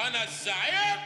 أنا الزعيم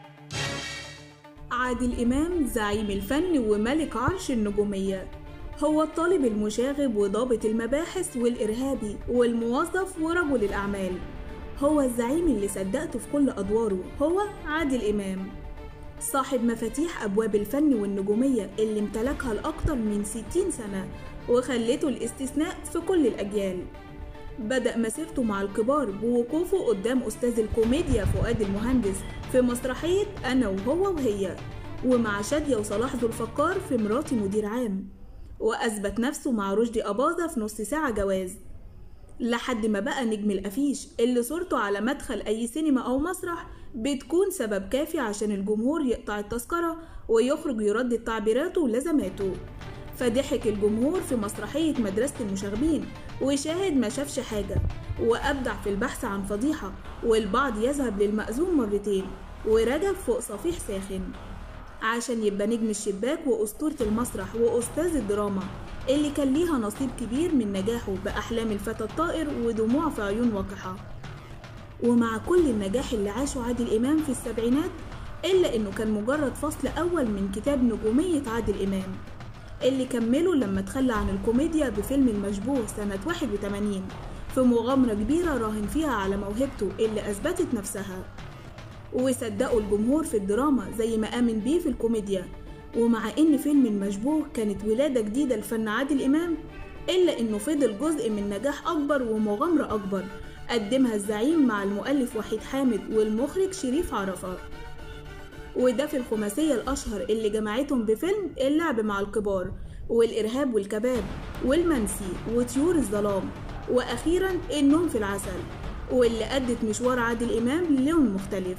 عادل إمام زعيم الفن وملك عرش النجومية هو الطالب المشاغب وضابط المباحث والإرهابي والموظف ورجل الأعمال هو الزعيم اللي صدقته في كل أدواره هو عادل إمام صاحب مفاتيح أبواب الفن والنجومية اللي امتلكها لأكتر من 60 سنة وخلته الاستثناء في كل الأجيال بدأ مسيرته مع الكبار بوقوفه قدام أستاذ الكوميديا فؤاد المهندس في مسرحية أنا وهو وهي ومع شادية وصلاح ذو الفقار في مراتي مدير عام وأثبت نفسه مع رشدي أباظة في نص ساعة جواز لحد ما بقى نجم الأفيش اللي صورته على مدخل أي سينما أو مسرح بتكون سبب كافي عشان الجمهور يقطع التذكرة ويخرج يردد تعبيراته ولزماته فضحك الجمهور في مسرحية مدرسة المشاغبين وشاهد ما شافش حاجة وأبدع في البحث عن فضيحة والبعض يذهب للمأذون مرتين ورجب فوق صفيح ساخن عشان يبقى نجم الشباك وأسطورة المسرح وأستاذ الدراما اللي كان ليها نصيب كبير من نجاحه بأحلام الفتى الطائر ودموع في عيون وقحة ومع كل النجاح اللي عاشه عادل إمام في السبعينات إلا إنه كان مجرد فصل أول من كتاب نجومية عادل إمام اللي كمله لما تخلى عن الكوميديا بفيلم المشبوه سنة 81 في مغامرة كبيرة راهن فيها على موهبته اللي أثبتت نفسها وصدقوا الجمهور في الدراما زي ما آمن بيه في الكوميديا ومع إن فيلم المشبوه كانت ولادة جديدة لفن عادل إمام إلا إنه فضل جزء من نجاح أكبر ومغامرة أكبر قدمها الزعيم مع المؤلف وحيد حامد والمخرج شريف عرفة وده في الخماسية الأشهر اللي جمعتهم بفيلم اللعب مع الكبار والإرهاب والكباب والمنسي وطيور الظلام وأخيرا النوم في العسل واللي أدت مشوار عادل إمام للون مختلف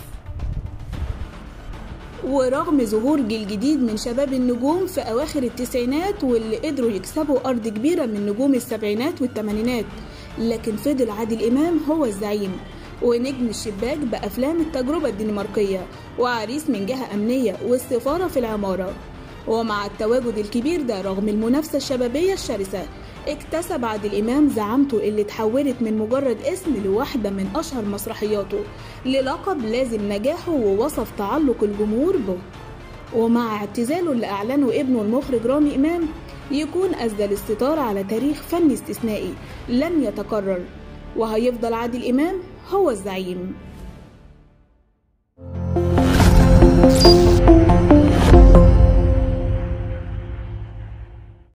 ورغم ظهور جيل جديد من شباب النجوم في أواخر التسعينات واللي قدروا يكسبوا أرض كبيرة من نجوم السبعينات والثمانينات لكن فضل عادل إمام هو الزعيم ونجم الشباك بأفلام التجربة الدنماركية وعريس من جهة أمنية والسفارة في العمارة ومع التواجد الكبير ده رغم المنافسة الشبابية الشرسة اكتسب عادل إمام زعامته اللي اتحولت من مجرد اسم لواحدة من أشهر مسرحياته للقب لازم نجاحه ووصف تعلق الجمهور به ومع اعتزاله اللي أعلنه ابنه المخرج رامي إمام يكون أسدل الستار على تاريخ فني استثنائي لن يتكرر وهيفضل عادل إمام هو الزعيم